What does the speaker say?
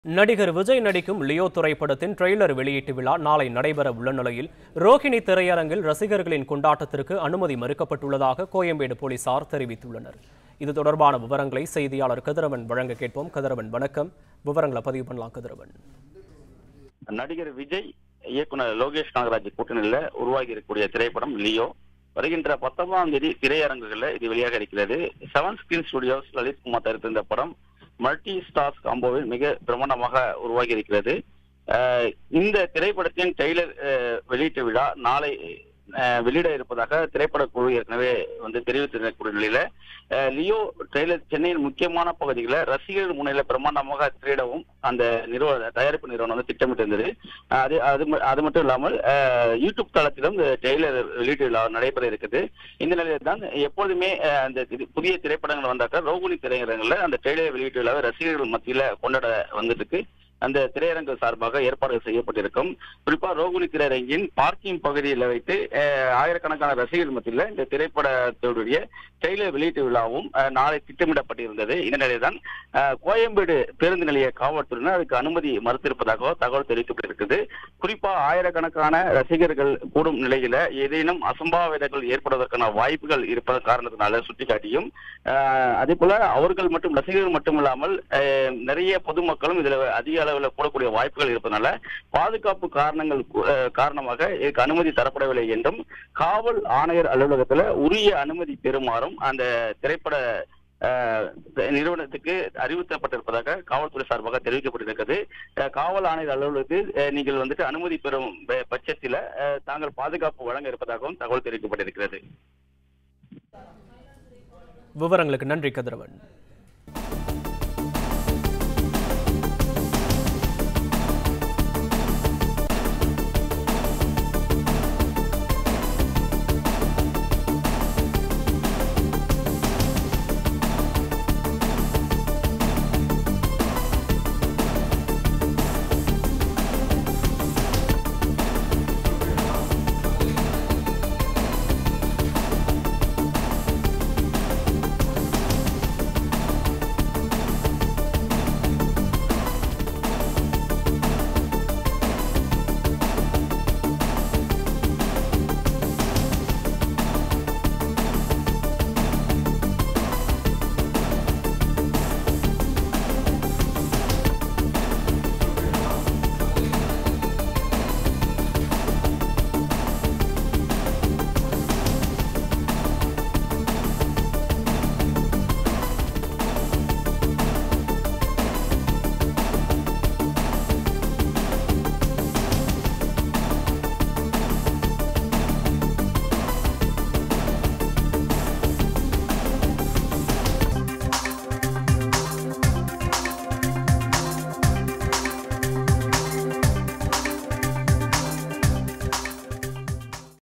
நடிகர் விஜய் நடிக்கும் லியோ திரைப்படத்தின் ட்ரெய்லர் வெளியீட்டு விழா நாளை நடைபெற உள்ள நிலையில் ரோஹிணி திரையரங்கில் ரசிகர்களின் கொண்டாட்டத்திற்கு அனுமதி மறுக்கப்பட்டுள்ளதாக கோயம்பேடு போலீசார் தெரிவித்துள்ளனர் இது தொடர்பான விவரங்களை செய்தியாளர் கதிரவன் வழங்க கேட்போம் கதிரவன் வணக்கம் விவரங்களை பதிவு பண்ணலாம் கதிரவன் நடிகர் விஜய் இயக்குனர் லோகேஷ் நாகராஜ் கூட்டணியில உருவாகி இருக்கக்கூடிய திரைப்படம் லியோ வருகின்ற பத்தொன்பதாம் தேதி திரையரங்குகள்ல இது வெளியாக இருக்கிறது seven screen studios Lalit Kumar தயாரித்த இந்த படம் மல்டி ஸ்டார்ஸ் காம்போவில் மிக பிரமாண்டமாக உருவாகி இருக்கிறது அஹ் இந்த திரைப்படத்தின் டெய்லர் வெளியீட்டு விழா நாளை அஹ் வெளியிட இருப்பதாக திரைப்பட குழு ஏற்கனவே வந்து தெரிவித்திருக்கக்கூடிய நிலையில அஹ் லியோ ட்ரெய்லர் சென்னையின் முக்கியமான பகுதிகளை ரசிகர்கள் முன்னிலை பிரம்மாண்டமாக திரையிடவும் அந்த நிறுவன தயாரிப்பு நிறுவனம் வந்து திட்டமிட்டிருந்தது அஹ் அது அது ம- அது மட்டும் இல்லாமல் அஹ் யூடியூப் தளத்திலும் இந்த ட்ரெய்லர் வெளியீட்டு விழா நடைபெற இருக்குது இந்த நிலையில் தான் எப்பொழுதுமே அஹ் அந்த இது- புதிய திரைப்படங்கள் வந்தாக்க ரோகுணி திரையரங்குல அந்த ட்ரெய்லர் வெளியீட்டு விழாவை ரசிகர்கள் மத்தியில கொண்டாட வந்துட்டு இருக்கு அந்த திரையரங்கு சார்பாக ஏற்பாடு செய்யப்பட்டிருக்கும் குறிப்பா ரோகுணி திரையரங்கின் பார்க்கிங் பகுதியில் வைத்து அஹ், ஆயிரக்கணக்கான ரசிகர்கள் மத்தியில் இந்த திரைப்படத்துடைய ட்ரெய்லர் வெளியீட்டு விழாவும் அஹ், நாளை திட்டமிடப்பட்டிருந்தது இந்த நிலையில்தான் அஹ், கோயம்பேடு பேருந்து நிலைய காவல்துறையினர் அதுக்கு அனுமதி மறுத்திருப்பதாக தகவல் தெரிவிக்கப்பட்டிருக்குது குறிப்பா ஆயிரக்கணக்கான ரசிகர்கள் கூடும் நிலையில ஏதேனும் அசம்பாவிதங்கள் ஏற்படுவதற்கான வாய்ப்புகள் இருப்பது காரணத்தினால சுட்டிக்காட்டியும் அஹ், அதே போல அவர்கள் மட்டும் ரசிகர்கள் மட்டுமில்லாமல் அஹ், நிறைய பொதுமக்களும் இதுல அதிக அளவில் கூடக்கூடிய வாய்ப்புகள் இருப்பதனால பாதுகாப்பு காரணங்கள் கு- அஹ், காரணமாக இதுக்கு அனுமதி தரப்படவில்லை என்றும் காவல் ஆணையர் அலுவலகத்துல உரிய அனுமதி பெறுமாறும் அந்த திரைப்பட அஹ், நிறுவனத்துக்கு அறிவுறுத்தப்பட்டிருப்பதாக காவல்துறை சார்பாக தெரிவிக்கப்பட்டிருக்கிறது அஹ், காவல் ஆணையர் அலுவலகத்தில் அஹ், நீங்கள் வந்துட்டு அனுமதி பெறும் ப- பட்சத்தில அஹ், தாங்கள் பாதுகாப்பு வழங்க இருப்பதாகவும் தகவல் தெரிவிக்கப்பட்டிருக்கிறது விவரங்களுக்கு நன்றி கதிரவன்